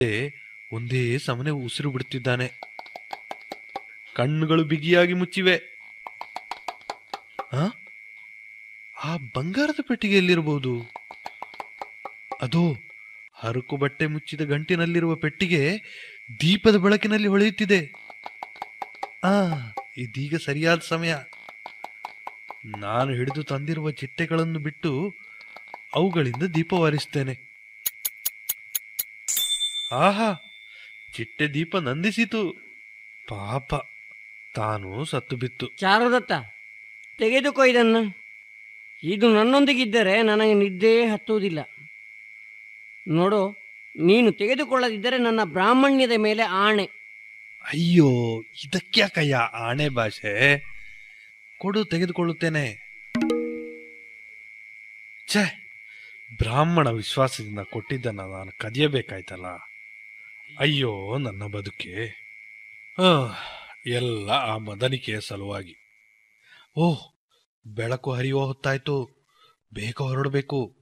ಒಂದೇ ಸಮನೆ ಉಸಿರು ಬಿಡುತ್ತಿದ್ದಾನೆ ಕಣ್ಣುಗಳು ಬಿಗಿಯಾಗಿ ಮುಚ್ಚಿವೆ ಆ? ಆ ಬಂಗಾರದ ಪೆಟ್ಟಿಗೆ ಎಲ್ಲಿರಬಹುದು ಅದು ಹರಕು ಬಟ್ಟೆ ಮುಚ್ಚಿದ ಗಂಟಿನಲ್ಲಿರುವ ಪೆಟ್ಟಿಗೆ ದೀಪದ ಬೆಳಕಿನಲ್ಲಿ ಹೊಳೆಯುತ್ತಿದೆ ಆ ಇದೀಗ ಸರಿಯಾದ ಸಮಯ ನಾನು ಹಿಡಿದು ತಂದಿರುವ ಚಿಟ್ಟೆಗಳನ್ನು ಬಿಟ್ಟು ಅವುಗಳಿಂದ ದೀಪ ವಾರಿಸ್ತೇನೆ ಆಹಾ ಚಿಟ್ಟೆ ದೀಪ ನಂದಿಸಿತು ಪಾಪ ತಾನು ಸತ್ತು ಬಿತ್ತು ಚಾರುದತ್ತ ತೆಗೆದುಕೋ ಇದನ್ನು ಇದು ನನ್ನೊಂದಿಗಿದ್ದರೆ ನನಗೆ ನಿದ್ದೆ ಹತ್ತುವುದಿಲ್ಲ ನೋಡು ನೀನು ತೆಗೆದುಕೊಳ್ಳದಿದ್ದರೆ ನನ್ನ ಬ್ರಾಹ್ಮಣ್ಯದ ಮೇಲೆ ಆಣೆ ಅಯ್ಯೋ ಇದಕ್ಯಾಕಯ್ಯ ಆಣೆ ಭಾಷೆ ಕೊಡು ತೆಗೆದುಕೊಳ್ಳುತ್ತೇನೆ ಛೇ ಬ್ರಾಹ್ಮಣ ವಿಶ್ವಾಸದಿಂದ ಕೊಟ್ಟಿದ್ದನ್ನ ನಾನು ಕದಿಯಬೇಕಾಯ್ತಲ್ಲ ಅಯ್ಯೋ ನನ್ನ ಬದುಕೆ ಆ, ಎಲ್ಲ ಆ ಮದನಿಕೆಯ ಸಲುವಾಗಿ ಓಹ್ ಬೆಳಕು ಹರಿಯುವ ಹೊತ್ತಾಯ್ತು ಬೇಗ ಹೊರಡಬೇಕು